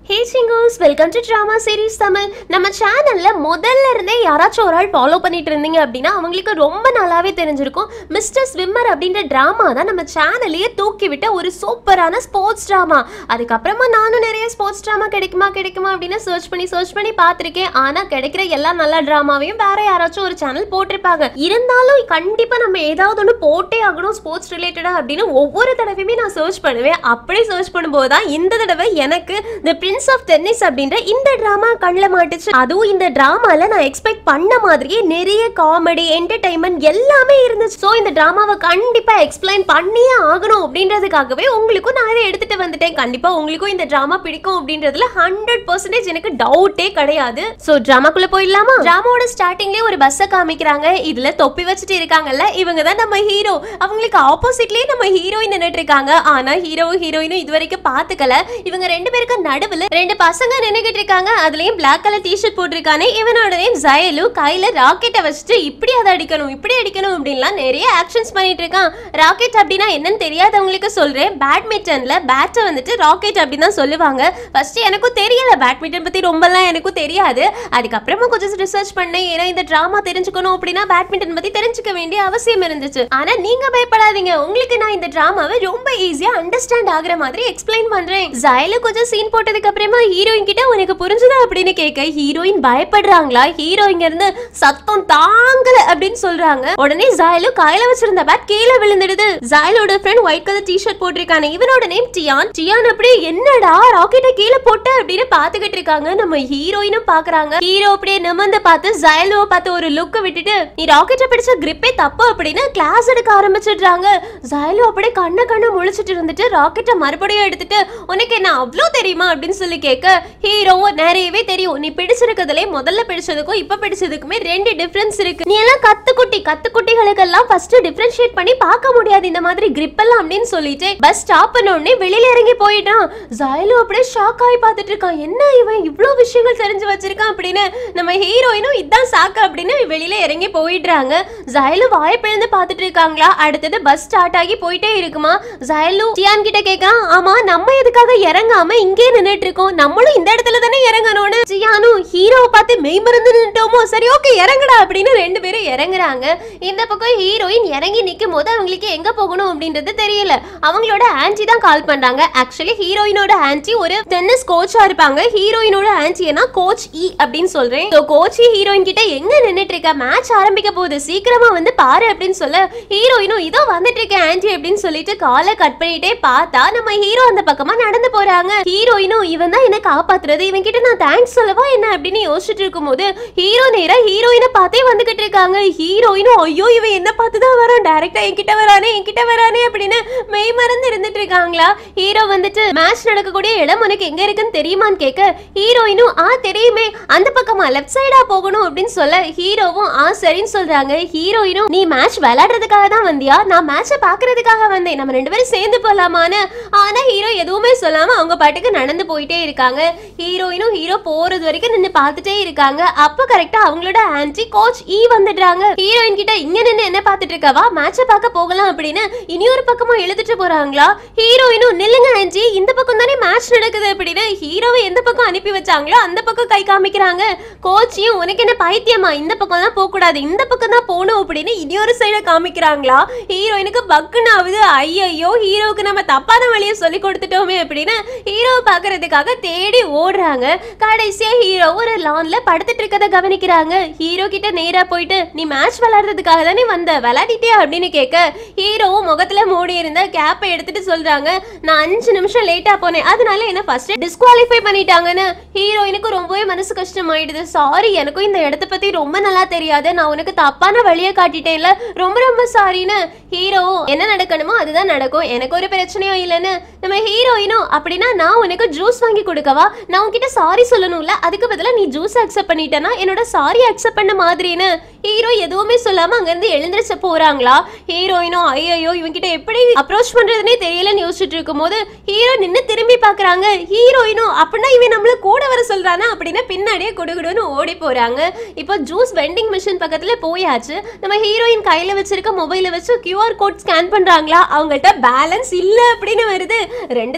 ஹே சிங்கோஸ் welcome to drama series Tamil நம்ம சேனல்ல முதல்ல இருந்தே யாராச்சும் ஒரு ஆள் ஃபாலோ பண்ணிட்டு இருந்தீங்க அப்படின்னா அவங்களுக்கு ரொம்ப நல்லாவே தெரிஞ்சிருக்கும் மிஸ்டர் ஸ்விம்மர் அப்படின்ற ட்ராமா தான் நம்ம சேனலையே தூக்கி விட்ட ஒரு சூப்பரான ஸ்போர்ட்ஸ் ட்ராமா அதுக்கப்புறமா நானும் நிறைய ஸ்போர்ட்ஸ் ட்ராமா கிடைக்குமா கிடைக்குமா அப்படின்னு சர்ச் பண்ணி சர்ச் பண்ணி பார்த்துருக்கேன் ஆனா கிடைக்கிற எல்லா நல்ல ட்ராமாவையும் வேற யாராச்சும் ஒரு சேனல் போட்டிருப்பாங்க இருந்தாலும் கண்டிப்பா நம்ம ஏதாவது ஒன்று போட்டே ஆகணும் ஸ்போர்ட்ஸ் ரிலேட்டடா அப்படின்னு ஒவ்வொரு தடவையுமே நான் சர்ச் பண்ணுவேன் அப்படி சர்ச் பண்ணும்போது தான் இந்த தடவை எனக்கு த பிரின்ஸ் ஆஃப் டென்னிஸ் அப்படின்ற இந்த டிராமா கண்ணில் மாட்டுச்சு அதுவும் இந்த டிராமால நான் எக்ஸ்பெக்ட் பண்ண மாதிரியே நிறைய காமெடி என்டர்டைன்மெண்ட் எல்லாமே இருந்துச்சு ஸோ இந்த டிராமாவை கண்டிப்பா எக்ஸ்பிளைன் பண்ணியே ஆகணும் அப்படின்றதுக்காகவே உங்களுக்கும் நான் இதை எடுத்துட்டு வந்துட்டேன் கண்டிப்பா உங்களுக்கும் இந்த டிராமா பிடிக்கும் அப்படின்றதுல ஹண்ட்ரட் பர்சன்டேஜ் எனக்கு டவுட்டே கிடையாது ஸோ டிராமாக்குள்ள போயிடலாமா டிராமாவோட ஸ்டார்டிங்லேயே ஒரு பஸ்ஸை காமிக்கிறாங்க இதுல தொப்பி வச்சுட்டு இருக்காங்கல்ல இவங்க தான் நம்ம ஹீரோ அவங்களுக்கு ஆப்போசிட்லயே நம்ம ஹீரோயின் நின்னுட்டு இருக்காங்க ஆனா ஹீரோவும் ஹீரோயினும் இது வரைக்கும் பாத்துக்கல இவங்க ரெண்டு பேருக்கு நடுவுல ரெண்டு பசங்க நின்னுகிட்டு இருக்காங்க அதுலயும் பிளாக் கலர் டிஷர்ட் போட்டிருக்கானே இவனோட நேம் ஜயலு கையில ராக்கெட்டை வச்சுட்டு இப்படி அதை அடிக்கணும் இப்படி அடிக்கணும் அப்படின்லாம் நிறைய ஆக்ஷன்ஸ் பண்ணிட்டு இருக்கான் ராக்கெட் அப்படின்னா என்னன்னு தெரியாதவங்களுக்கு சொல்றேன் பேட்மிண்டன்ல பேட்டை வந்துட்டு ராக்கெட் அப்படின்னு தான் சொல்லுவாங்க ஃபர்ஸ்ட் எனக்கும் தெரியல பேட்மிண்டன் பத்தி ரொம்பலாம் எனக்கும் தெரியாது அதுக்கப்புறமா கொஞ்சம் ரிசர்ச் பண்ணேன் ஏன்னா இந்த டிராமா தெரிஞ்சுக்கணும் அப்படின்னா பேட்மிண்டன் பத்தி தெரிஞ்சுக்க வேண்டிய அவசியம் இருந்துச்சு ஆனா நீங்க பயப்படாதீங்க உங்களுக்கு நான் இந்த டிராமாவை ரொம்ப ஈஸியா அண்டர்ஸ்டாண்ட் ஆகுற மாதிரி எக்ஸ்பிளைன் பண்றேன் ஜயலு கொஞ்சம் சீன் போட்டதுக்கு அப்புறமா ஹீரோயின் கிட்ட உனக்கு புரிஞ்சுதா அப்படின்னு கேட்க ஹீரோயின் பயப்படுறாங்களா ஹீரோ இங்க இருந்து சத்தம் தாங்கல அப்படின்னு சொல்றாங்க உடனே ஜாயலு கையில வச்சிருந்த பேட் கீழே விழுந்துடுது ஜாயலோட ஃப்ரெண்ட் ஒயிட் கலர் டிஷர்ட் போட்டிருக்கானே இவனோட நேம் டியான் டியான் அப்படியே என்னடா ராக்கெட்டை கீழே போட்ட அப்படின்னு பாத்துக்கிட்டு இருக்காங்க நம்ம ஹீரோயினும் பாக்குறாங்க ஹீரோ அப்படியே நிமிர்ந்து பார்த்து ஜாயலுவை பார்த்து ஒரு லுக் விட்டுட்டு நீ ராக்கெட்டை பிடிச்ச கிரிப்பே தப்பு அப்படின்னு கிளாஸ் எடுக்க ஆரம்பிச்சிடுறாங்க ஜாயலு அப்படியே கண்ண கண்ண முழிச்சிட்டு இருந்துட்டு ராக்கெட்டை மறுபடியும் எடுத்துட்டு உனக்கு என்ன அவ்வளோ தெரியுமா அப்படின்னு சொல்லி கேட்க ஹீரோவும் நிறையவே தெரியும் நீ பிடிச்சிருக்கிறதுலே முதல்ல பிடிச்சதுக்கும் இப்ப பிடிச்சதுக்குமே ரெண்டு டிஃபரன்ஸ் இருக்கு நீ எல்லாம் கத்துக்குட்டி கத்துக்குட்டிகளுக்கெல்லாம் ஃபர்ஸ்ட் டிஃபரன்ஷியேட் பண்ணி பார்க்க முடியாது இந்த மாதிரி grip எல்லாம் அப்படின்னு சொல்லிட்டு பஸ் ஸ்டாப் பண்ண உடனே வெளியில இறங்கி போயிட்டான் ஜாயலு அப்படியே ஷாக் ஆகி பார்த்துட்டு இருக்கான் என்ன இவன் இவ்ளோ விஷயங்கள் தெரிஞ்சு வச்சிருக்கான் அப்படின்னு நம்ம ஹீரோயினும் இதான் சாக்கு அப்படின்னு வெளியில இறங்கி போயிடுறாங்க ஜாயலு வாயை பிளந்து பார்த்துட்டு இருக்காங்களா அடுத்தது பஸ் ஸ்டார்ட் ஆகி போயிட்டே இருக்குமா ஜாயலு டியான் கிட்ட கேட்கறான் ஆமா நம்ம எதுக்காக இறங்காம இங்கே நின்னுட்டு இருக்கோம் நம்மளும் இந்த இடத்துல தானே இறங்கணும்னு ஜியானு ஹீரோவை பார்த்து மெய் மறந்து நின்ட்டோமோ சரி ஓகே இறங்குடா அப்படின்னு ரெண்டு பேரும் இறங்குறாங்க இந்த பக்கம் ஹீரோயின் இறங்கி நிற்கும் போது அவங்களுக்கு எங்க போகணும் அப்படின்றது தெரியல அவங்களோட ஆன்டி தான் கால் பண்றாங்க ஆக்சுவலி ஹீரோயினோட ஆன்டி ஒரு டென்னிஸ் கோச்சா இருப்பாங்க ஹீரோயினோட ஆன்டினா கோச் இ அப்படின்னு சொல்றேன் ஸோ கோச் ஹீரோயின் கிட்ட எங்க நின்னுட்டு இருக்க மேட்ச் ஆரம்பிக்க போகுது சீக்கிரமா வந்து பாரு அப்படின்னு சொல்ல ஹீரோயினும் இதோ வந்துட்டு இருக்கேன் ஆன்டி அப்படின்னு சொல்லிட்டு காலை கட் பண்ணிட்டே பார்த்தா நம்ம ஹீரோ அந்த பக்கமா நடந்து போறாங்க ஹீரோயினும் இவன் தான் என்ன காப்பாத்துறது இவன் கிட்ட நான் தேங்க்ஸ் சொல்லவா என்ன அப்படின்னு யோசிச்சுட்டு இருக்கும்போது ஹீரோ நேரா ஹீரோயினை பார்த்தே வந்துகிட்டு இருக்காங்க ஹீரோயினும் ஐயோ இவன் என்ன பார்த்து தான் வரான் டைரக்டா என்கிட்ட வரானே என்கிட்ட வரானே அப்படின்னு மெய் மறந்து இருந்துட்டு இருக்காங்களா ஹீரோ வந்துட்டு மேட்ச் நடக்கக்கூடிய இடம் உனக்கு எங்க இருக்குன்னு தெரியுமான்னு கேட்க ஹீரோயினும் ஆ தெரியுமே அந்த பக்கமா லெஃப்ட் சைடா போகணும் அப்படின்னு சொல்ல ஹீரோவும் ஆ சரின்னு சொல்றாங்க ஹீரோயினும் நீ மேட்ச் விளையாடுறதுக்காக தான் வந்தியா நான் மேட்சை பாக்குறதுக்காக வந்தேன் நம்ம ரெண்டு பேரும் சேர்ந்து போலாமான்னு ஆனா ஹீரோ எதுவுமே சொல்லாம அவங்க பாட்டுக்கு நடந்து போயிட்டே இருக்காங்க ஹீரோயினும் ஹீரோ போறது வரைக்கும் நின்னு பார்த்துட்டே இருக்காங்க அப்ப கரெக்டா அவங்களோட ஆன்டி கோச் ஈ வந்துடுறாங்க ஹீரோயின் கிட்ட இங்க நின்னு என்ன பார்த்துட்டு இருக்கவா மேட்சை பார்க்க போகலாம் அப்படின்னு இனியொரு பக்கமா இழுத்துட்டு போறாங்களா ஹீரோயினும் நில்லுங்க ஆன்டி இந்த பக்கம் தானே மேட்ச் நடக்குது அப்படின்னு ஹீரோவை எந்த பக்கம் அனுப்பி வச்சாங்களோ அந்த பக்கம் கை காமிக்கிறாங்க கோச்சியும் உனக்கு என்ன பைத்தியமா இந்த பக்கம் தான் போக கூடாது இந்த பக்கம் தான் போகணும் அப்படின்னு இனியொரு சைட காமிக்கிறாங்களா ஹீரோயினுக்கு பக்குன்னு ஆகுது ஐயையோ ஹீரோவுக்கு நம்ம தப்பான வழியை சொல்லி கொடுத்துட்டோமே அப்படின்னு ஹீரோவை பார்க்கறதுக்காக தேடி ஓடுறாங்க கடைசியா ஹீரோ ஒரு லான்ல படுத்துட்டு இருக்கத கவனிக்கிறாங்க ஹீரோ கிட்ட நேரா போயிட்டு நீ மேட்ச் விளையாடுறதுக்காக தானே வந்த விளையாடிட்டியா அப்படின்னு கேட்க ஹீரோவும் முகத்துல மூடி இருந்த கேப்பை எடுத்துட்டு சொல்றாங்க நான் அஞ்சு நிமிஷம் லேட்டா போனேன் அதனால என்ன ஃபர்ஸ்ட் டிஸ்குவாலிஃபை பண்ணிட்டாங்கன்னு ஹீரோயினுக்கு ரொம்பவே மனசு கஷ்டமாயிடுது சாரி எனக்கும் இந்த இடத்த பத்தி ரொம்ப நல்லா தெரியாது நான் உனக்கு தப்பான வழியை காட்டிட்டேன்ல ரொம்ப ரொம்ப சாரின்னு ஹீரோ என்ன நடக்கணுமோ அதுதான் நடக்கும் எனக்கு ஒரு பிரச்சனையும் இல்லைன்னு நம்ம ஹீரோயினும் அப்படின்னா நான் உனக்கு ஜூஸ் வாங்கி கொடுக்கவா நான் உன்கிட்ட சாரி சொல்லணும்ல அதுக்கு பதிலா நீ ஜூஸ் அக்செப்ட் பண்ணிட்டேன்னா என்னோட சாரி அக்செப்ட் பண்ண மாதிரின்னு ஹீரோ எதுவுமே சொல்லாம அங்கிருந்து எழுந்திருச்சு போறாங்களா ஹீரோயினும் ஐயோ இவன்கிட்ட எப்படி அப்ரோச் பண்றதுனே தெரியலன்னு யோசிச்சுட்டு இருக்கும்போது ஹீரோ நின்னு திரும்பி பாக்குறாங்க ஹீரோயினும் அப்படின்னா இவன் நம்மள கூட வர சொல்றானா அப்படின்னு பின்னாடியே குடுகுடுன்னு ஓடி போறாங்க இப்போ ஜூஸ் வெண்டிங் மிஷின் பக்கத்துல போயாச்சு நம்ம ஹீரோயின் கையில வச்சிருக்க மொபைல வச்சு கியூஆர் கோட் ஸ்கேன் பண்றாங்களா அவங்கள்ட்ட பேலன்ஸ் இல்ல அப்படின்னு வருது ரெண்டு தடவை ஸ்கேன்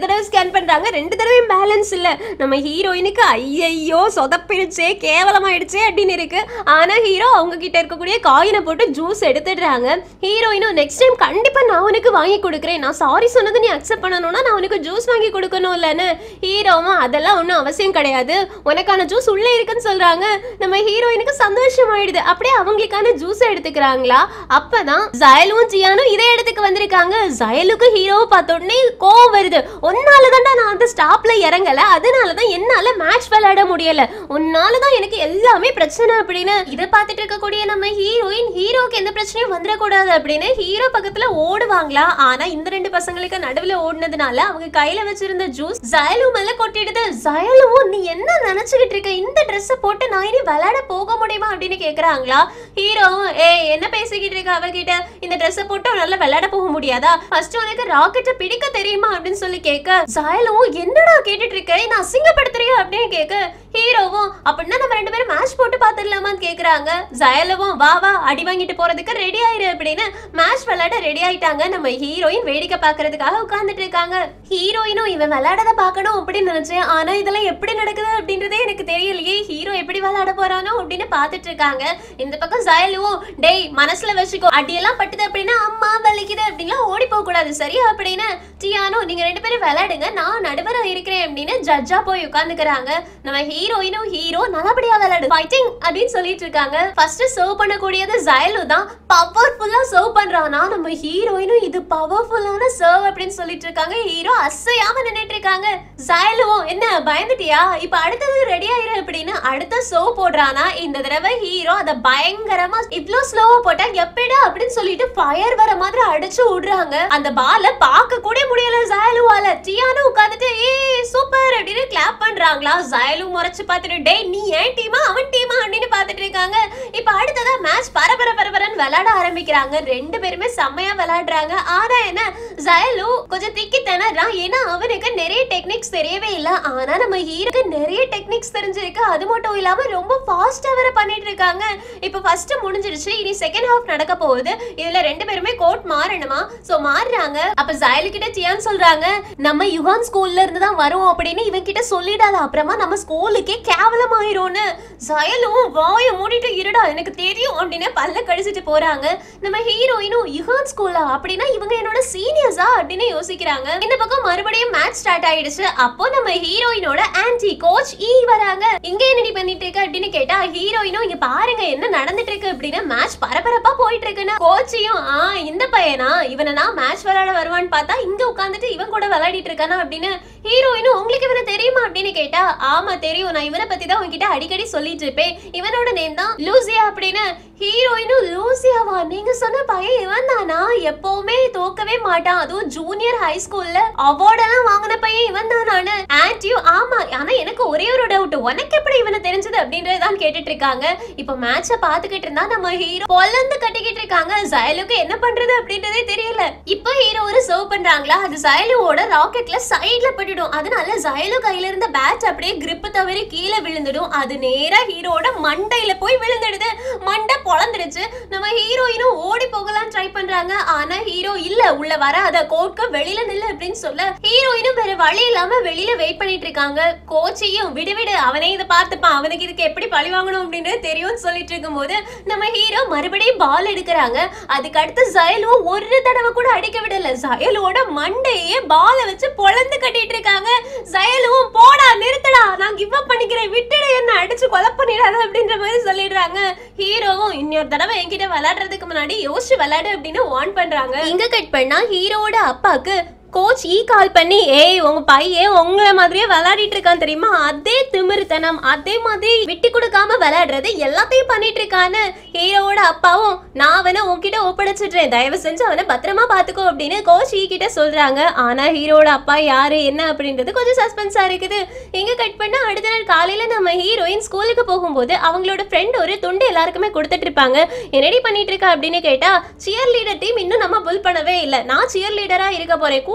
ஸ்டன் பண்றாங்க ரெண்டு தடவையும் பேலன்ஸ் இல்ல நம்ம ஹீரோயினுக்கு ஐயையோ சொதப்பிடுச்சே கேவலமாயிடுச்சே அப்படின்னு இருக்கு ஆனா ஹீரோ அவங்க கிட்ட இருக்கக்கூடிய காயினை போட்டு ஜூஸ் எடுத்துடுறாங்க ஹீரோயினும் நெக்ஸ்ட் டைம் கண்டிப்பா நான் உனக்கு வாங்கி கொடுக்குறேன் நான் சாரி சொன்னது நீ அக்செப்ட் பண்ணணும்னா நான் உனக்கு ஜூஸ் வாங்கி கொடுக்கணும் இல்லைன்னு ஹீரோவும் அதெல்லாம் ஒன்றும் அவசியம் கிடையாது உனக்கான ஜூஸ் உள்ளே இருக்குன்னு சொல்றாங்க நம்ம ஹீரோயினுக்கு சந்தோஷம் ஆயிடுது அப்படியே அவங்களுக்கான ஜூஸ் எடுத்துக்கிறாங்களா அப்பதான் ஜயலும் ஜியானும் இதே இடத்துக்கு வந்திருக்காங்க ஜயலுக்கு ஹீரோவை பார்த்த உடனே கோவம் வருது உன்னால தான்டா நான் அந்த ஸ்டாப்ல இறங்கல அதனால தான் என்னால மேட்ச் விளையாட முடியல உன்னால தான் எனக்கு எல்லாமே பிரச்சனை அப்படின்னு இதை பார்த்துட்டு இருக்கக்கூடிய நம்ம ஹீரோயின் ஹீரோக்கு எந்த பிரச்சனையும் வந்துடக்கூடாது அப்படின்னு ஹீரோ பக்கத்துல ஓடுவாங்களா ஆனா இந்த ரெண்டு பசங்களுக்கு நடுவுல ஓடுனதுனால அவங்க கையில வச்சிருந்த ஜூஸ் ஜயலு மேல கொட்டிடுது ஜயலுவும் நீ என்ன நினைச்சுக்கிட்டு இருக்க இந்த Dress போட்டு நான் இனி விளையாட போக முடியுமா அப்படின்னு கேக்குறாங்களா ஹீரோவும் ஏ என்ன பேசிக்கிட்டு இருக்க அவகிட்ட இந்த Dress போட்டு நல்லா விளையாட போக முடியாதா ஃபர்ஸ்ட் உனக்கு ராக்கெட்டை பிடிக்க தெரியுமா அப்படின்னு சொல்லி கேட்க ஜயலும் என்னடா கேட்டுட்டு இருக்க நான் அசிங்கப்படுத்துறியா அப்படின்னு கேட்க ஹீரோவும் அப்படின்னா நம்ம ரெண்டு பேரும் மேட்ச் போட்டு பார்த்துடலாமான்னு கேக்குறாங்க ஜயலவும் வா வா அடி வாங்கிட்டு போறதுக்கு ரெடி ஆயிரு அப்படின்னு மேட்ச் விளையாட ரெடி ஆயிட்டாங்க நம்ம ஹீரோயின் வேடிக்கை பார்க்கறதுக்காக உட்கார்ந்துட்டு இருக்காங்க ஹீரோயினும் இவன் விளையாடத பார்க்கணும் அப்படின்னு நினைச்சேன் ஆனா இதெல்லாம் எப்படி நடக்குது அப்படின்றதே எனக்கு தெரியலையே ஹீரோ எப்படி விளையாட போறானோ அப்படின்னு பார்த்துட்டு இருக்காங்க இந்த பக்கம் ஜயலுவும் டேய் மனசுல வச்சுக்கோ அடியெல்லாம் பட்டுது அப்படின்னா அம்மா வலிக்குது அப்படின்லாம் ஓடி போக கூடாது சரியா அப்படின்னு டியானோ நீங்க ரெண்டு பேரும் விளையாடுங்க நான் நடுவரா இருக்கிறேன் அப்படின்னு ஜட்ஜா போய் உட்காந்துக்கிறாங்க நம்ம ஹீரோயினும் ஹீரோ நல்லபடியா விளையாடு ஃபைட்டிங் அப்படின்னு சொல்லிட்டு இருக்காங்க ஃபர்ஸ்ட் சர்வ் பண்ணக்கூடியது ஜயலு தான் பவர்ஃபுல்லா சர்வ் பண்றானா நம்ம ஹீரோயினும் இது பவர்ஃபுல்லான சர்வ் அப்படின்னு சொல்லிட்டு இருக்காங்க ஹீரோ அசையாம நின்னுட்டு இருக்காங்க ஜயலுவும் என்ன பயந்துட்டியா இப்ப அடுத்தது ரெடி ஆயிரு அப்படின்னு அடுத்த சர்வ் போடுறானா இந்த தடவை ஹீரோ அத பயங்கரமா இவ்ளோ ஸ்லோவா போட்டா எப்படா அப்படின்னு சொல்லிட்டு ஃபயர் வர மாதிரி அடிச்சு விடுறாங்க அந்த பால பார்க்க கூட முடியல ஜயலுவால டியானு உட்கார்ந்துட்டு ஏய் சூப்பர் அப்படின்னு கிளாப் பண்றாங்களா ஜயலு முறைச்சு பார்த்துட்டு டேய் நீ ஏன் டீமா அவன் டீமா அப்படின்னு பார்த்துட்டு இருக்காங்க இப்ப அடுத்ததா மேட்ச் பரபர பரபரன்னு விளையாட ஆரம்பிக்கிறாங்க ரெண்டு பேருமே செம்மையா விளையாடுறாங்க ஆனா என்ன ஜயலு கொஞ்சம் திக்கி திணறான் ஏன்னா அவனுக்கு நிறைய டெக்னிக்ஸ் தெரியவே இல்ல ஆனா நம்ம ஹீரோக்கு நிறைய டெக்னிக்ஸ் தெரிஞ்சிருக்கு அது மட்டும் இல்லாம ரொம்ப ஃபாஸ்டா வேற பண்ணிட்டு இருக்காங்க இப்ப ஃபர்ஸ்ட் முடிஞ்சிருச்சு இனி செகண்ட் ஹாஃப் நடக்க போகுது இதுல ரெண்டு பேருமே கோட் மாறணுமா சோ மாறுறாங்க அப்ப ஜயலு கிட்ட சியான் சொல்றாங்க நம்ம யுகான் ஸ்கூல்ல இருந்து தான் வரோம் அப்படின்னு இவன் கிட்ட சொல்லிடாத அப்புறமா நம்ம ஸ்கூலுக்கே கேவலம் ஆயிரும்னு ஜயலும் வாய மூடிட்டு இருடா எனக்கு தெரியும் அப்படின்னு பல்ல கடிச்சிட்டு போறாங்க நம்ம ஹீரோயினும் யுகான் ஸ்கூலா அப்படின்னா இவங்க என்னோட சீனியர்ஸா அப்படின்னு யோசிக்கிறாங்க இந்த பக்கம் மறுபடியும் மேட்ச் ஸ்டார்ட் ஆயிடுச்சு அப்போ நம்ம ஹீரோயினோட ஆன்டி கோச் ஈ வராங்க இங்க என்னடி பண்ணிட்டு இருக்க அப்படின்னு கேட்டா ஹீரோயினும் இங்க பாருங்க என்ன நடந்துட்டு இருக்கு அப்படின்னு மேட்ச் பரபரப்பா போயிட்டு இருக்குன்னு கோச்சையும் ஆ இந்த பையனா இவனை நான் மேட்ச் விளையாட வருவான்னு பார்த்தா இங்க உட்காந்துட்டு இவன் கூட விளையாடிட்டு இருக்கானா அப்படின்னு ஹீரோயினும் உங்களுக்கு இவனை தெரியுமா அப்படின்னு கேட்டா ஆமா தெரியும் நான் இவனை பத்தி தான் உங்ககிட்ட அடிக்கடி சொல்லிட்டு இருப்பேன் இவனோட நேம் தான் லூசியா அப்படின்னு ஹீரோயினும் லூசியாவா நீங்க சொன்ன பையன் இவன் தானா எப்பவுமே தோக்கவே மாட்டான் அதுவும் ஜூனியர் ஹை ஸ்கூல்ல அவார்டெல்லாம் வாங்கின பையன் இவன் தானானு ஆன்ட்டியும் ஆமா ஆனா எனக்கு ஒரே ஒரு டவுட் உனக்கு எப்படி இவனை தெரிஞ்சது அப்படின்றதான் கேட்டுட்டு இருக்காங்க இப்ப மேட்ச பாத்துக்கிட்டு இருந்தா நம்ம ஹீரோ பொல்லந்து கட்டிக்கிட்டு இருக்காங்க ஜயலுக்கு என்ன பண்றது அப்படின்றதே தெரியல இப்ப ஹீரோ ஒரு சர்வ் பண்றாங்களா அது ஜயலுவோட ராக்கெட்ல சைடுல பட்டுடும் அதனால ஜயலு கையில இருந்த பேட்ச் அப்படியே grip தவறி கீழே விழுந்துடும் அது நேரா ஹீரோட மண்டையில போய் விழுந்துடுது மண்டை பொழந்துடுச்சு நம்ம ஹீரோயினும் ஓடி போகலாம் ட்ரை பண்றாங்க ஆனா ஹீரோ இல்ல உள்ள வராத கோட்க்கு வெளியில நில்லு அப்படின்னு சொல்ல ஹீரோயினும் வேற வழி இல்லாம வெளியில வெயிட் பண்ணிட்டு இருக்காங்க கோச்சையும் விடு விடு அவனே இதை பார்த்துப்பான் அவனுக்கு இதுக்கு எப்படி பழி வாங்கணும் அப்படின்றது தெரியும்னு சொல்லிட்டு இருக்கும்போது நம்ம ஹீரோ மறுபடியும் பால் எடுக்கிறாங்க அதுக்கு அடுத்து ஜயலும் ஒரு தடவை கூட அடிக்க விடல ஜயலோட மண்டையே பாலை வச்சு பொழந்து கட்டிட்டு இருக்காங்க ஜயலும் போடா நிறுத்தடா நான் கிவ் அப் பண்ணிக்கிறேன் விட்டுடு என்ன அடிச்சு கொலை பண்ணிடாத அப்படின்ற மாதிரி சொல்லிடுறாங்க ஹீரோவும் இன்னொரு தடவை என்கிட்ட விளையாடுறதுக்கு முன்னாடி யோசிச்சு விளையாடு அப்படின்னு வார்ன் பண்றாங்க இங்க கட் பண்ணா ஹீரோவோட அப்பாக்கு கோச் ஈ கால் பண்ணி ஏய் உங்க பையன் உங்களை மாதிரியே விளையாடிட்டு இருக்கான் தெரியுமா அதே திமிருத்தனம் அதே மாதிரி விட்டு கொடுக்காம விளையாடுறது எல்லாத்தையும் பண்ணிட்டு இருக்கான்னு ஹீரோவோட அப்பாவும் நான் அவனை உன்கிட்ட ஒப்படைச்சிடுறேன் தயவு செஞ்சு அவனை பத்திரமா பாத்துக்கோ அப்படின்னு கோச் ஈ கிட்ட சொல்றாங்க ஆனா ஹீரோவோட அப்பா யாரு என்ன அப்படின்றது கொஞ்சம் சஸ்பென்ஸா இருக்குது இங்க கட் பண்ணா அடுத்த நாள் காலையில நம்ம ஹீரோயின் ஸ்கூலுக்கு போகும்போது அவங்களோட ஃப்ரெண்ட் ஒரு துண்டு எல்லாருக்குமே கொடுத்துட்டு இருப்பாங்க என்னடி பண்ணிட்டு இருக்க அப்படின்னு கேட்டா சியர் லீடர் டீம் இன்னும் நம்ம புல் பண்ணவே இல்லை நான் சியர் லீடரா இருக்க போறேன் கூட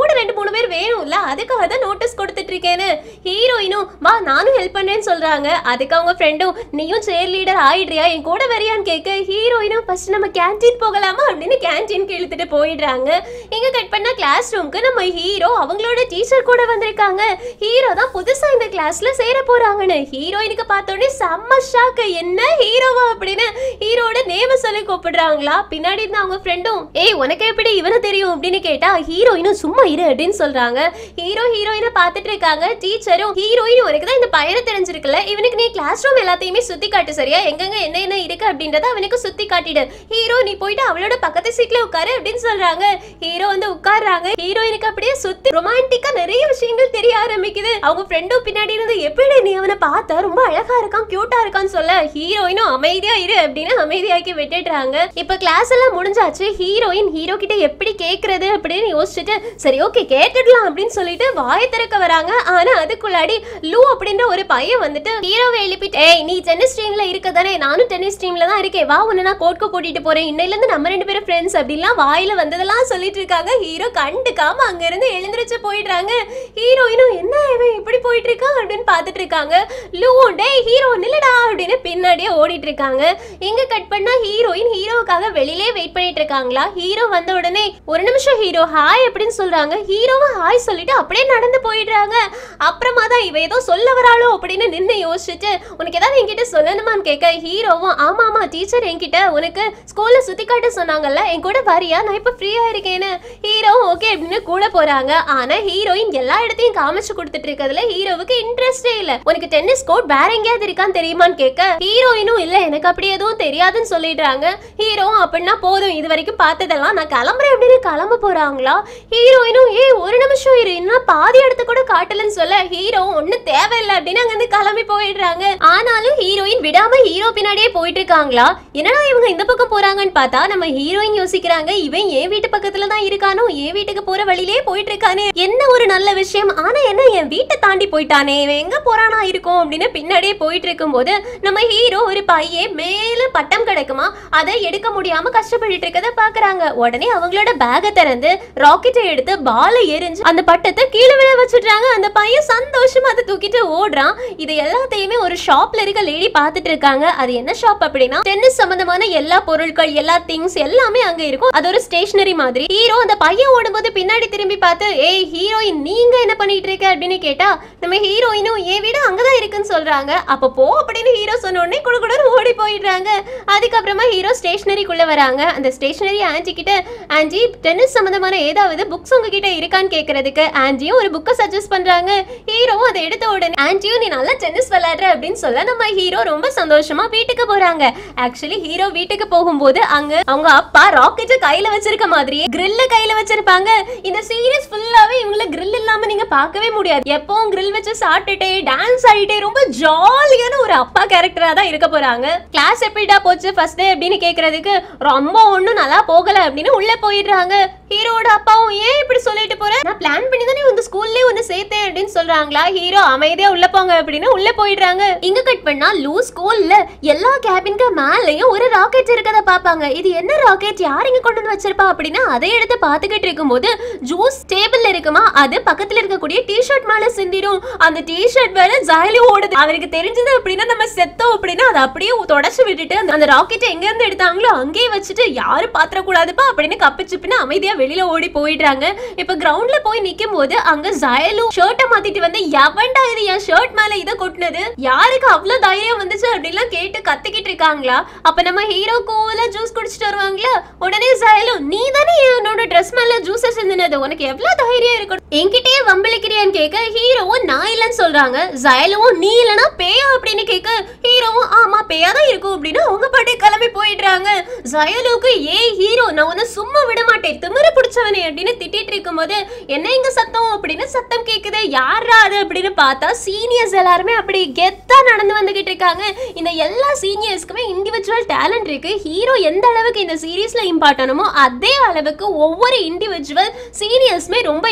கூட ரெண்டு மூணு பேர் வேணும்ல அதுக்காக தான் நோட்டீஸ் கொடுத்துட்டு இருக்கேன்னு ஹீரோயினும் வா நானும் ஹெல்ப் பண்றேன்னு சொல்றாங்க அதுக்கு அவங்க ஃப்ரெண்டும் நீயும் சேர் லீடர் ஆயிடுறியா என் கூட வரியான்னு கேட்க ஹீரோயினும் ஃபர்ஸ்ட் நம்ம கேன்டீன் போகலாமா அப்படின்னு கேன்டீனுக்கு இழுத்துட்டு போயிடுறாங்க இங்க கட் பண்ண கிளாஸ் ரூம்க்கு நம்ம ஹீரோ அவங்களோட டீச்சர் கூட வந்திருக்காங்க ஹீரோ தான் புதுசா இந்த கிளாஸ்ல சேர போறாங்கன்னு ஹீரோயினுக்கு பார்த்தோன்னே செம்ம ஷாக்கு என்ன ஹீரோவா அப்படின்னு ஹீரோட நேம சொல்லி கூப்பிடுறாங்களா பின்னாடி இருந்த அவங்க ஃப்ரெண்டும் ஏய் உனக்கு எப்படி இவனை தெரியும் அப்படின்னு கேட்டா ஹீரோயினும் சும்மா இரு அப்படின்னு சொல்றாங்க ஹீரோ ஹீரோயினை பார்த்துட்டு இருக்காங்க டீச்சரும் ஹீரோயின் உனக்கு தான் இந்த பையனை தெரிஞ்சிருக்குல்ல இவனுக்கு நீ கிளாஸ் ரூம் எல்லாத்தையுமே சுத்தி காட்டு சரியா எங்கெங்க என்ன என்ன இருக்கு அப்படின்றத அவனுக்கு சுத்தி காட்டிடு ஹீரோ நீ போயிட்டு அவளோட பக்கத்து சீட்ல உட்காரு அப்படின்னு சொல்றாங்க ஹீரோ வந்து உட்கார்றாங்க ஹீரோயினுக்கு அப்படியே சுத்தி ரொமான்டிக்கா நிறைய விஷயங்கள் தெரிய ஆரம்பிக்குது அவங்க ஃப்ரெண்டும் பின்னாடி இருந்து எப்படி நீ அவனை பார்த்த ரொம்ப அழகா இருக்கான் கியூட்டா இருக்கான்னு சொல்ல ஹீரோயினும் அமைதியா இரு அப்படின்னு அமைதியாக்கி விட்டுடுறாங்க இப்ப கிளாஸ் எல்லாம் முடிஞ்சாச்சு ஹீரோயின் ஹீரோ கிட்ட எப்படி கேக்குறது அப்படின்னு யோசிச்சுட்டு சரி ஓகே கேட்டுடலாம் அப்படின்னு சொல்லிட்டு வாயை திறக்க வராங்க ஆனா அதுக்குள்ளாடி லூ அப்படின்ற ஒரு பையன் வந்துட்டு ஹீரோவை எழுப்பிட்டு ஏய் நீ டென்னிஸ் டீம்ல இருக்க தானே நானும் டென்னிஸ் டீம்ல தான் இருக்கேன் வா உன்னை நான் கோர்ட்க்கு கூட்டிட்டு போறேன் இன்னையில இருந்து நம்ம ரெண்டு பேரும் ஃப்ரெண்ட்ஸ் அப்படின்லாம் வாயில வந்ததெல்லாம் சொல்லிட்டு இருக்காங்க ஹீரோ கண்டுக்காம அங்க இருந்து எழுந்திருச்சு போயிடுறாங்க ஹீரோயினும் என்ன இவன் இப்படி போயிட்டு இருக்கான் அப்படின்னு பார்த்துட்டு இருக்காங்க லூ டேய் ஹீரோ நில்லடா அப்படின்னு பின்னாடியே ஓடிட்டு இருக்காங்க எங்க கட் பண்ணா ஹீரோயின் ஹீரோவுக்காக வெளியிலே வெயிட் பண்ணிட்டு இருக்காங்களா ஹீரோ வந்த உடனே ஒரு நிமிஷம் ஹீரோ ஹாய் அப்படின்னு சொல்றாங்க ஹீரோவும் ஹாய் சொல்லிட்டு அப்படியே நடந்து போயிடுறாங்க அப்புறமா தான் இவ ஏதோ சொல்ல வராளோ அப்படின்னு நின்று யோசிச்சுட்டு உனக்கு ஏதாவது என்கிட்ட சொல்லணுமான்னு கேட்க ஹீரோவும் ஆமா ஆமா டீச்சர் என்கிட்ட உனக்கு ஸ்கூல்ல சுத்தி காட்ட சொன்னாங்கல்ல என் கூட வரியா நான் இப்ப ஃப்ரீயா இருக்கேன்னு ஹீரோ ஓகே அப்படின்னு கூட போறாங்க ஆனா ஹீரோயின் எல்லா இடத்தையும் காமிச்சு கொடுத்துட்டு இருக்கிறதுல ஹீரோவுக்கு இன்ட்ரெஸ்டே இல்ல உனக்கு டென்னிஸ் கோர்ட் வேற எங்கேயாவது இருக்கான்னு தெரியுமான்னு கேட்க ஹீரோயினும் இல்ல எனக்கு அப்படி எதுவும் தெரியாதுன்னு சொல்லிடுறாங்க ஹீரோ அப்படின்னா போதும் இது வரைக்கும் பார்த்ததெல்லாம் நான் கிளம்புறேன் அப்படின்னு கிளம்ப போறாங்களா ஹீரோயினும் ஏய் ஒரு நிமிஷம் இரு இன்னும் பாதி இடத்த கூட காட்டலன்னு சொல்ல ஹீரோ ஒன்னும் தேவையில்லை அப்படின்னு அங்க இருந்து கிளம்பி போயிடுறாங்க ஆனாலும் ஹீரோயின் விடாம ஹீரோ பின்னாடியே போயிட்டு இருக்காங்களா என்னடா இவங்க இந்த பக்கம் போறாங்கன்னு பார்த்தா நம்ம ஹீரோயின் யோசிக்கிறாங்க இவன் என் வீட்டு பக்கத்துல தான் இருக்கானோ என் வீட்டுக்கு போற வழியிலே போயிட்டு இருக்கானே என்ன ஒரு நல்ல விஷயம் ஆனா என்ன என் வீட்டை தாண்டி போயிட்டானே இவன் எங்க போறானா இருக்கும் அப்படின்னு பின்னாடியே போயிட்டு இருக்கும்போது நம்ம ஹீரோ ஒரு பையன் மேல பட்டம் கிடைக்குமா அதை எடுக்க முடியாம கஷ்டப்பட்டுட்டு இருக்கதை பாக்குறாங்க உடனே அவங்களோட பேக்கை திறந்து ராக்கெட்டை எடுத்து பாலை எரிஞ்சு அந்த பட்டத்தை கீழே விழ வச்சுடுறாங்க அந்த பையன் சந்தோஷமா அதை தூக்கிட்டு ஓடுறான் இது எல்லாத்தையுமே ஒரு ஷாப்ல இருக்க லேடி பார்த்துட்டு இருக்காங்க அது என்ன ஷாப் அப்படின்னா டென்னிஸ் சம்பந்தமான எல்லா பொருட்கள் எல்லா திங்ஸ் எல்லாமே அங்க இருக்கும் அது ஒரு ஸ்டேஷனரி மாதிரி ஹீரோ அந்த பையன் ஓடும்போது பின்னாடி திரும்பி பார்த்து ஏய் ஹீரோயின் நீங்க என்ன பண்ணிட்டு இருக்க அப்படின்னு கேட்டா நம்ம ஹீரோயினும் என் வீடு அங்கதான் இருக்குன்னு சொல்றாங்க அப்ப போ அப்படின்னு ஹீரோ சொன்ன உடனே குடு குடுன்னு ஓடி போயிடுறாங்க அதுக்கப்புறமா ஹீரோ ஸ்டேஷனரிக்குள்ள வராங்க அந்த ஸ்டேஷனரி ஆன்டி கிட்ட ஆன்டி டென்னிஸ் சம்பந்தமான ஏதாவது புக்ஸ் உங்ககிட்ட இருக்கான்னு கேக்குறதுக்கு ஆன்டியும் ஒரு புக்கை சஜஸ்ட் பண்றாங்க ஹீரோவும் அதை எடுத்த உடனே ஆன்டியும் நீ நல்லா டென்னிஸ் விளையாடுற அப்படின்னு சொல்ல நம்ம ஹீரோ ரொம்ப சந்தோஷமா வீட்டுக்கு போறாங்க ஆக்சுவலி ஹீரோ வீட்டுக்கு போகும்போது அங்க அவங்க அப்பா ராக்கெட்டை கையில வச்சிருக்க மாதிரியே கிரில்ல கையில வச்சிருப்பாங்க இந்த சீரியஸ் ஃபுல்லாவே இவங்கள கிரில் இல்லாம நீங்க பார்க்கவே முடியாது எப்பவும் கிரில் வச்சு சாப்பிட்டுட்டே டான்ஸ் ஆடிட்டே ரொம்ப ஜாலியான ஒரு அப்பா கேரக்டரா தான் இருக்க போறாங்க கிளாஸ் எப்படிடா போச்சு ஃபர்ஸ்ட் டே அப்படின்னு கேக்குறதுக்கு ரொம்ப ஒண்ணும் நல்லா போகல அப்படின்னு உள்ள போயிடுறாங்க ஹீரோட அப்பாவும் ஏன் இப்படி சொல்லிட்டு போற நான் பிளான் பண்ணி தானே உங்க ஸ்கூல்லே ஒன்னு சேர்த்தேன் அப்படின்னு சொல்றாங்களா ஹீரோ அமைதியா உள்ள போங்க அப்படின்னு உள்ள போயிடுறாங்க இங்க கட் பண்ணா லூ ஸ்கூல்ல எல்லா கேபினுக்கு மேலயும் ஒரு ராக்கெட் இருக்கத பாப்பாங்க இது என்ன ராக்கெட் யார் இங்க கொண்டு வந்து வச்சிருப்பா அப்படின்னா அதை எடுத்து பாத்துக்கிட்டு இருக்கும்போது ஜூஸ் டேபிள்ல இருக்குமா அது பக்கத்துல இருக்கக்கூடிய டி-ஷர்ட் மேல சிந்திரும் அந்த டி-ஷர்ட் மேல ஜாலி ஓடுது அவருக்கு தெரிஞ்சது அப்படின்னா நம்ம செத்தோம் அப்படின்னா அதை அப்படியே தொடச்சு விட்டுட்டு அந்த- அந்த ராக்கெட்டை எங்க இருந்து எடுத்தாங்களோ அங்கேயே வச்சுட்டு யாரும் பாத்திர கூடாதுப்பா அப்படின்னு கப்பிச்சுப்பின்னு அமைதியா வெளியில ஓடி போயிடுறாங்க இப்ப கிரவுண்ட்ல போய் நிக்கும் போது அங்க ஜயலு ஷர்ட்டை மாத்திட்டு வந்து எவன்டா இது என் ஷர்ட் மேல இதை கொட்டினது யாருக்கு அவ்வளவு தைரியம் வந்துச்சு அப்படிலாம் கேட்டு கத்திக்கிட்டு இருக்காங்களா அப்ப நம்ம ஹீரோ கூல ஜூஸ் குடிச்சிட்டு வருவாங்களா உடனே ஜயலு நீ தானே என்னோட ட்ரெஸ் மேல ஜூஸ் சிந்தினது உனக்கு எவ்வளவு தைரியம் இருக்கணும் என்கிட்டயே வம்பிழுக்கிறியான்னு கேட்க ஹீரோவும் நான் இல்லைன்னு சொல்றாங்க ஜயலுவும் நீ இல்லனா பேயா அப்படின்னு கேட்க ஹீரோவும் ஆமா பேயா தான் இருக்கும் அப்படின்னு அவங்க பாட்டே கிளம்பி போயிடுறாங்க ஜயலுக்கு ஏய் ஹீரோ நான் உன்னை சும்மா விட மாட்டேன் திமிரு பிடிச்சவனே அப்படின்னு திட்டிட்டு இருக்கும்போது என்ன இங்க சத்தம் அப்படின்னு சத்தம் கேக்குது யாரா அது அப்படின்னு பார்த்தா சீனியர்ஸ் எல்லாருமே அப்படி கெத்தா நடந்து வந்துகிட்டு இருக்காங்க இந்த எல்லா சீனியர்ஸ்க்குமே இண்டிவிஜுவல் டேலண்ட் இருக்கு ஹீரோ எந்த அளவுக்கு இந்த சீரீஸ்ல இம்பார்ட்டனமோ அதே அளவுக்கு ஒவ்வொரு இண்டிவிஜுவல் சீனியர்ஸ்மே ரொம்ப இம்பார்ட்டன்ட்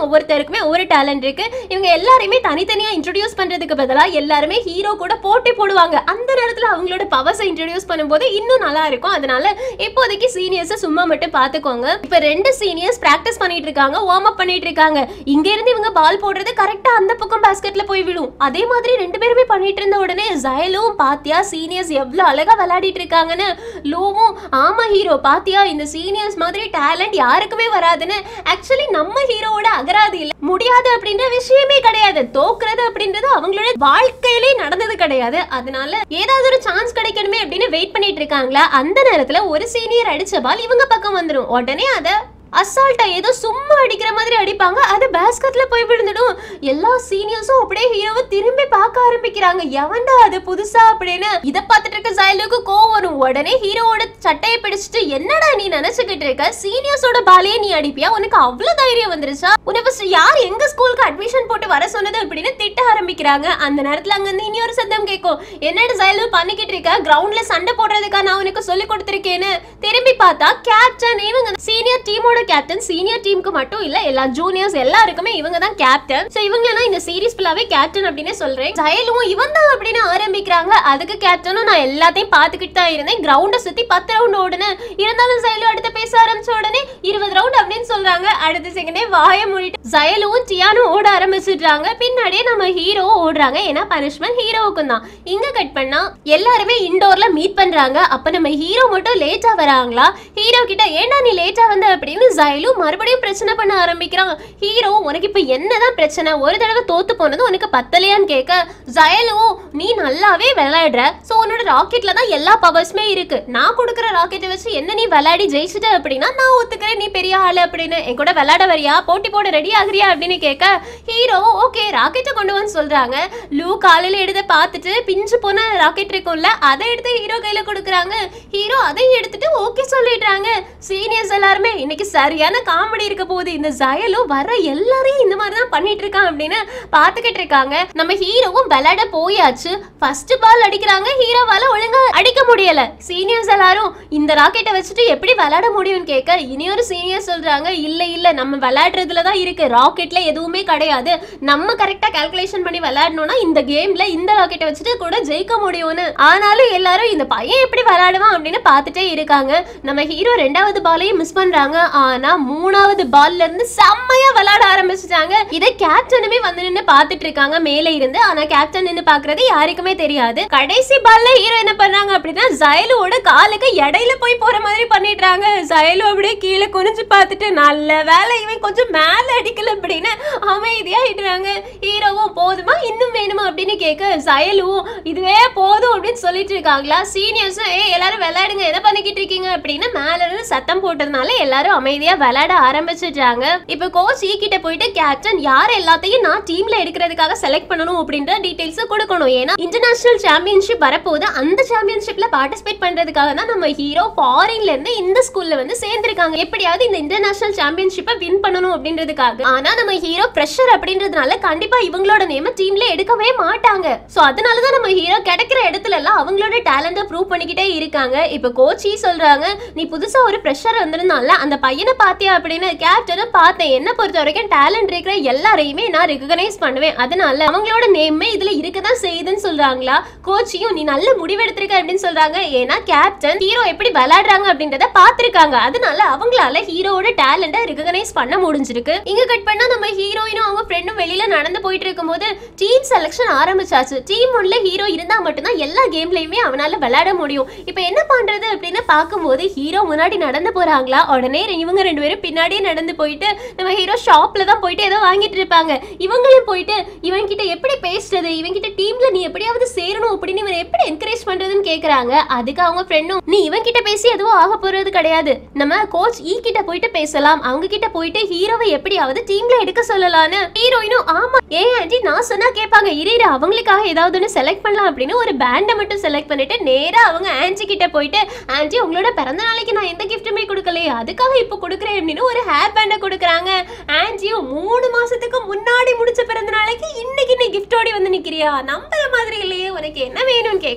ஒவ்வொருத்தருக்குமே ஒவ்வொரு டேலண்ட் இருக்கு இவங்க எல்லாரையுமே தனித்தனியா இன்ட்ரோடியூஸ் பண்றதுக்கு பதிலா எல்லாருமே ஹீரோ கூட போட்டி போடுவாங்க அந்த நேரத்துல அவங்களோட பவர்ஸை இன்ட்ரோடியூஸ் பண்ணும்போது இன்னும் நல்லா இருக்கும் அதனால இப்போதைக்கு சீனியர்ஸ் சும்மா மட்டும் பாத்துக்கோங்க இப்ப ரெண்டு சீனியர்ஸ் பிராக்டிஸ் பண்ணிட்டு இருக்காங்க வார்ம் அப் பண்ணிட்டு இருக்காங்க இங்க இருந்து இவங்க பால் போடுறது கரெக்டா அந்த பக்கம் பாஸ்கெட்ல போய் விடும் அதே மாதிரி ரெண்டு பேருமே பண்ணிட்டு இருந்த உடனே ஜயலும் பாத்தியா சீனியர்ஸ் எவ்வளவு அழகா விளையாடிட்டு இருக்காங்கன்னு லோவும் ஆமா ஹீரோ பாத்தியா இந்த சீனியர்ஸ் மாதிரி டேலண்ட் யாருக்குமே வராதுன்னு ஆக்சுவலி நம்ம ஹீரோவோட அகராதி இல்ல முடியாது அப்படின்ற விஷயமே கிடையாது தோக்குறது அப்படின்றது அவங்களோட வாழ்க்கையிலே நடந்தது கிடையாது அதனால ஏதாவது ஒரு சான்ஸ் கிடைக்கணுமே அப்படின்னு வெயிட் பண்ணிட்டு இருக்காங்களா அந்த நேரத்துல ஒரு சீனியர் அடிச்ச பால் இவங்க பக்கம் வந்துடும் உடனே அதை அசால்ட்டா ஏதோ சும்மா அடிக்கிற மாதிரி அடிப்பாங்க அது பேஸ்கெட்ல போய் விழுந்துடும் எல்லா சீனியர்ஸும் அப்படியே ஹீரோவை திரும்பி பார்க்க ஆரம்பிக்கிறாங்க எவன்டா அது புதுசா அப்படின்னு இத பார்த்துட்டு இருக்க ஜாயலுக்கு கோவம் வரும் உடனே ஹீரோவோட சட்டையை பிடிச்சிட்டு என்னடா நீ நினைச்சுக்கிட்டு இருக்க சீனியர்ஸோட பாலையே நீ அடிப்பியா உனக்கு அவ்வளவு தைரியம் வந்துருச்சா உன்னை first யார் எங்க ஸ்கூலுக்கு அட்மிஷன் போட்டு வர சொன்னது அப்படின்னு திட்ட ஆரம்பிக்கிறாங்க அந்த நேரத்துல அங்க இருந்து இன்னொரு சத்தம் கேட்கும் என்னடா ஜாயலு பண்ணிக்கிட்டு இருக்க கிரவுண்ட்ல சண்டை போடுறதுக்கா நான் உனக்கு சொல்லி கொடுத்துருக்கேன்னு திரும்பி பார்த்தா கேப்டன் இவங்க சீனியர் டீமோட கேப்டன் சீனியர் டீமுக்கு மட்டும் இல்ல எல்லா ஜூனியர்ஸ் எல்லாருக்குமே இவங்க தான் கேப்டன் சோ இவங்க நான் இந்த சீரிஸ் ஃபுல்லாவே கேப்டன் அப்படின்னு சொல்றேன் ஜெயலும் இவன் தான் அப்படின்னு ஆரம்பிக்கிறாங்க அதுக்கு கேப்டனும் நான் எல்லாத்தையும் பார்த்துக்கிட்டு தான் இருந்தேன் கிரவுண்டை சுத்தி பத்து ரவுண்ட் ஓடுனேன் இருந்தாலும் ஜெயலு அடுத்து பேச ஆரம்பிச்ச உடனே இருபது ரவுண்ட் அப்படின்னு சொல்றாங்க அடுத்த செகண்டே வாய மூடிட்டு ஜெயலும் டியானும் ஓட ஆரம்பிச்சிடுறாங்க பின்னாடியே நம்ம ஹீரோ ஓடுறாங்க ஏன்னா பனிஷ்மெண்ட் ஹீரோவுக்கும் தான் இங்க கட் பண்ணா எல்லாருமே இண்டோர்ல மீட் பண்றாங்க அப்ப நம்ம ஹீரோ மட்டும் லேட்டா வராங்களா ஹீரோ கிட்ட ஏன்டா நீ லேட்டா வந்த அப்படின்னு ஜயலு மறுபடியும் பிரச்சனை பண்ண ஆரம்பிக்கிறான் ஹீரோ உனக்கு இப்ப என்னதான் பிரச்சனை ஒரு தடவை தோத்து போனது உனக்கு பத்தலையான்னு கேட்க ஜயலு நீ நல்லாவே விளையாடுற சோ உன்னோட ராக்கெட்ல தான் எல்லா பவர்ஸுமே இருக்கு நான் கொடுக்குற ராக்கெட்டை வச்சு என்ன நீ விளையாடி ஜெயிச்சிட்ட அப்படின்னா நான் ஒத்துக்கிறேன் நீ பெரிய ஆளு அப்படின்னு என் கூட விளையாட வரியா போட்டி போட ரெடி ஆகுறியா அப்படின்னு கேட்க ஹீரோ ஓகே ராக்கெட்டை கொண்டு வந்து சொல்றாங்க லூ காலையில எடுத்து பார்த்துட்டு பிஞ்சு போன ராக்கெட் இருக்கும்ல அதை எடுத்து ஹீரோ கையில கொடுக்குறாங்க ஹீரோ அதை எடுத்துட்டு ஓகே சொல்லிடுறாங்க சீனியர்ஸ் எல்லாருமே இன்னைக்கு சரியான காமெடி இருக்க போகுது இந்த ஜயலும் வர எல்லாரையும் இந்த மாதிரி தான் பண்ணிட்டு இருக்கான் அப்படின்னு பார்த்துக்கிட்டு இருக்காங்க நம்ம ஹீரோவும் விளையாட போயாச்சு ஃபர்ஸ்ட் பால் அடிக்கிறாங்க ஹீரோவால ஒழுங்கா அடிக்க முடியல சீனியர்ஸ் எல்லாரும் இந்த ராக்கெட்டை வச்சுட்டு எப்படி விளையாட முடியும்னு கேட்க இனியொரு சீனியர் சொல்றாங்க இல்ல இல்ல நம்ம விளையாடுறதுல தான் இருக்கு ராக்கெட்ல எதுவுமே கிடையாது நம்ம கரெக்டா கால்குலேஷன் பண்ணி விளையாடணும்னா இந்த கேம்ல இந்த ராக்கெட்டை வச்சுட்டு கூட ஜெயிக்க முடியும்னு ஆனாலும் எல்லாரும் இந்த பையன் எப்படி விளையாடுவான் அப்படின்னு பார்த்துட்டே இருக்காங்க நம்ம ஹீரோ ரெண்டாவது பாலையும் மிஸ் பண்றாங்க ஆனா மூணாவது பால்ல இருந்து செம்மையா விளையாட ஆரம்பிச்சிட்டாங்க இதை கேப்டனுமே வந்து நின்னு பார்த்துட்டு இருக்காங்க மேலே இருந்து ஆனா கேப்டன் நின்னு பாக்குறது யாருக்குமே தெரியாது கடைசி பால்ல ஹீரோ என்ன பண்ணாங்க அப்படின்னா ஜயலுவோட காலுக்கு இடையில போய் போற மாதிரி பண்ணிடுறாங்க ஜயலு அப்படியே கீழே குனிஞ்சு பார்த்துட்டு நல்ல வேலை இவன் கொஞ்சம் மேல அடிக்கல அப்படின்னு அமைதியாயிடுறாங்க ஹீரோவும் போதுமா இன்னும் வேணுமா அப்படின்னு கேட்க ஜயலுவும் இதுவே போதும் அப்படின்னு சொல்லிட்டு இருக்காங்களா சீனியர்ஸும் ஏ எல்லாரும் விளையாடுங்க எதை பண்ணிக்கிட்டு இருக்கீங்க அப்படின்னு மேல இருந்து சத்தம் போட்டதுனால எல்லாரும் அமைதியா விளையாட ஆரம்பிச்சிடுறாங்க இப்போ கோச் ஈ கிட்ட போயிட்டு கேப்டன் யார் எல்லாத்தையும் நான் டீம்ல எடுக்கிறதுக்காக செலக்ட் பண்ணணும் அப்படின்ற டீடைல்ஸ் கொடுக்கணும் ஏன்னா இன்டர்நேஷனல் சாம்பியன்ஷிப் வரப்போகுது அந்த சாம்பியன்ஷிப்ல பார்ட்டிசிபேட் பண்றதுக்காக தான் நம்ம ஹீரோ ஃபாரின்ல இருந்து இந்த ஸ்கூல்ல வந்து சேர்ந்திருக்காங்க எப்படியாவது இந்த இன்டர்நேஷனல் சாம்பியன்ஷிப்பை வின் பண்ணணும் அப்படின்றதுக்காக ஆனா நம்ம ஹீரோ பிரஷர் அப்படின்றதுனால கண்டிப்பா இவங்களோட நேம டீம்ல எடுக்கவே மாட்டாங்க சோ அதனால தான் நம்ம ஹீரோ கிடைக்கிற இடத்துல எல்லாம் அவங்களோட டேலண்ட ப்ரூவ் பண்ணிக்கிட்டே இருக்காங்க இப்போ கோச்சி சொல்றாங்க நீ புதுசா ஒரு ப்ரெஷர் வந்திருந்தால அந்த பையனை பாத்தியா அப்படின்னு கேப்டனும் பார்த்தேன் என்ன பொறுத்த வரைக்கும் டேலண்ட் இருக்கிற எல்லாரையுமே நான் ரெகனைஸ் பண்ணுவேன் அதனால அவங்களோட நேமே இதுல இருக்கதான் செய்யுதுன்னு சொல்றாங்களா கோச்சியும் நீ நல்ல முடிவெடுத்திருக்க அப்படின்னு சொல்றாங்க ஏன்னா கேப்டன் ஹீரோ எப்படி விளையாடுறாங்க அப்படின்றத பார்த்திருக்காங்க அதனால அவங்களால ஹீரோவோட டேலண்ட ரெகனைஸ் பண்ண முடிஞ்சிருக்கு இங்க கட் பண்ணா நம்ம ஹீரோயினும் அவங்க ஃப்ரெண்டும் வெளியில நடந்து போயிட்டு இருக்கும்போது டீம் செலக்ஷன் ஆரம்பிச்சாச்சு டீம் உள்ள ஹீரோ இருந்தா மட்டும்தான் எல்லா கேம்லயுமே அவனால விளையாட முடியும் இப்போ என்ன பண்றது அப்படின்னு பார்க்கும்போது ஹீரோ முன்னாடி நடந்து போறாங்களா உடனே இவங்க ரெண்டு பேரும் பின்னாடியே நடந்து போயிட்டு நம்ம ஹீரோ ஷாப்ல தான் போயிட்டு ஏதோ வாங்கிட்டு இருப்பாங்க இவங்களும் போயிட்டு இவன் கிட்ட எப்படி பேசுறது இவன் கிட்ட டீம்ல நீ எப்படியாவது சேரணும் அப்படின்னு இவன் எப்படி என்கரேஜ் பண்றதுன்னு கேக்குறாங்க அதுக்கு அவங்க ஃப்ரெண்டும் நீ இவன் கிட்ட பேசி எதுவும் ஆக போறது கிடையாது நம்ம கோச் ஈ கிட்ட போயிட்டு பேசலாம் அவங்க கிட்ட போயிட்டு ஹீரோவை எப்படியாவது டீம்ல எடுக்க சொல்லலாம்னு ஹீரோயினும் ஆமா ஏன் ஆண்டி நான் சொன்னா கேட்பாங்க இரு இரு, அவங்களுக்காக ஏதாவது ஒன்று செலக்ட் பண்ணலாம் அப்படின்னு ஒரு பேண்டை மட்டும் செலக்ட் பண்ணிட்டு நேரா அவங்க ஆன்டி கிட்ட போயிட்டு ஆன்டி உங்களோட பிறந்த நாளைக்கு நான் எந்த கிஃப்ட்டுமே கொடுக்கலையே அதுக்காக இப்போ கொடுக்குறேன் அப்படின்னு ஒரு ஹேர் பேண்டை கொடுக்குறாங்க ஆன்டியும் மூணு மாசத்துக்கு முன்னாடி முடிச்ச பிறந்த நாளைக்கு இன்னைக்கு நீ கிஃப்டோடி வந்து நிக்கிறியா நம்புற மாதிரி இல்லையே உனக்கு என்ன வேணும்னு கேட்க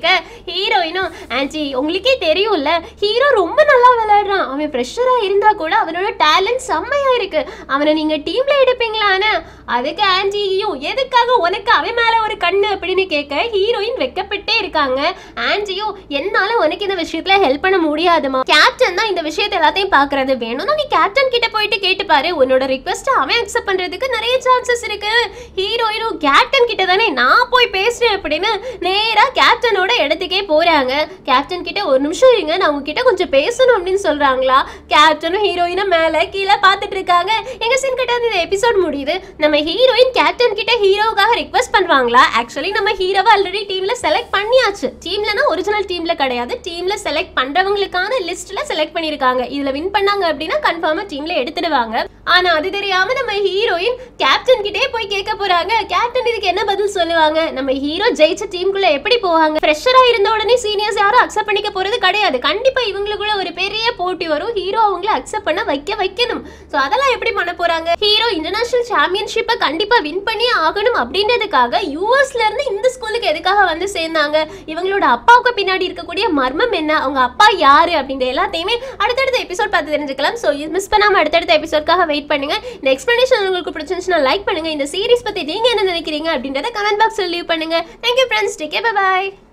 ஹீரோயினும் ஆன்ட்டி உங்களுக்கே தெரியும்ல ஹீரோ ரொம்ப நல்லா விளையாடுறான் அவன் ப்ரெஷராக இருந்தா கூட அவனோட டேலண்ட் செம்மையா இருக்கு அவனை நீங்க டீம்ல எடுப்பீங்களான்னு அதுக்கு ஆன்ட்டியும் எதுக்காக உனக்கு அவன் மேல ஒரு கண்ணு அப்படின்னு கேட்க ஹீரோயின் வெக்கப்பட்டே இருக்காங்க ஆன்ட்டியும் என்னால உனக்கு இந்த விஷயத்துல ஹெல்ப் பண்ண முடியாதுமா கேப்டன் தான் இந்த விஷயத்தை எல்லாத்தையும் பாக்குறது வேணும்னா நீ கேப்டன் கிட்ட போயிட்டு கேட்டு பாரு உன்னோட ரிக்வஸ்ட் அவன் அக்செப்ட் பண்றதுக்கு நிறைய சான்சஸ் இருக்கு ஹீரோயினும் கேப்டன் கிட்ட தானே நான் போய் பேசுறேன் அப்படின்னு நேரா கேப்டனோட இடத்துக்கே போறாங்க கேப்டன் கிட்ட ஒரு நிமிஷம் இருங்க நான் உங்ககிட்ட கொஞ்சம் பேசணும் அப்படின்னு சொல்றாங்களா கேப்டனும் ஹீரோயினும் மேல கீழே பார்த்துட்டு இருக்காங்க எங்க சீன் கிட்ட இந்த எபிசோட் முடியுது நம்ம ஹீரோயின் கேப்டன் கிட்ட ஹீரோவுக்காக ரிக்வெஸ்ட் பண்ணுவாங்களா ஆக்சுவலி நம்ம ஹீரோவை ஆல்ரெடி டீம்ல செலக்ட் பண்ணியாச்சு டீம்லனா ஒரிஜினல் டீம்ல கிடையாது டீம்ல செலக்ட் பண்றவங்களுக்கான லிஸ்ட்ல செலக்ட் பண்ணிருக்காங்க இதுல வின் பண்ணாங்க அப்படின்னா கன்ஃபார்மா டீம்ல எடுத்துடுவாங்க ஆனா அது தெரியாம நம்ம ஹீரோயின் கேப்டன் கிட்டே போய் கேட்க போறாங்க கேப்டன் இதுக்கு என்ன பதில் சொல்லுவாங்க நம்ம ஹீரோ ஜெயிச்ச டீமுக்குள்ள எப்படி போவாங்க ஃப்ரெஷரா இருந்த உடனே சீனியர்ஸ் யாரும் அக்செப்ட் பண்ணிக்க போறது கிடையாது கண்டிப்பா இவங்களுக்குள்ள ஒரு பெரிய போட்டி வரும் ஹீரோ அவங்கள அக்செப்ட் பண்ண வைக்க வைக்கணும் சோ அதெல்லாம் எப்படி பண்ண போறாங்க ஹீரோ இன்டர்நேஷனல் சாம்பியன்ஷிப்பை கண்டிப்பா வின் பண்ணி ஆகணும் அப்படின்றதுக்காக யூஎஸ்ல இருந்து இந்த ஸ்கூலுக்கு எதுக்காக வந்து சேர்ந்தாங்க இவங்களோட அப்பாவுக்கு பின்னாடி இருக்கக்கூடிய மர்மம் என்ன அவங்க அப்பா யாரு அப்படின்ற எல்லாத்தையுமே அடுத்தடுத்த எபிசோட் பார்த்து தெரிஞ்சுக்கலாம் ஸோ மிஸ் பண்ணாம அடுத்தடுத்த எபிசோட்காக வெயிட் பண்ணுங்க இந்த எக்ஸ்பிளனேஷன் உங்களுக்கு பிடிச்சிருந்துச்சுன்னா லைக் பண்ணுங்க இந்த சீரிஸ் பத்தி நீங்க என்ன நினைக்கிறீங்க அப்படின்றத கமெண்ட் பாக்ஸ்ல லீவ் பண்ணுங்க தேங்க்யூ ஃப்ரெண்ட்ஸ் டேக் பை பாய்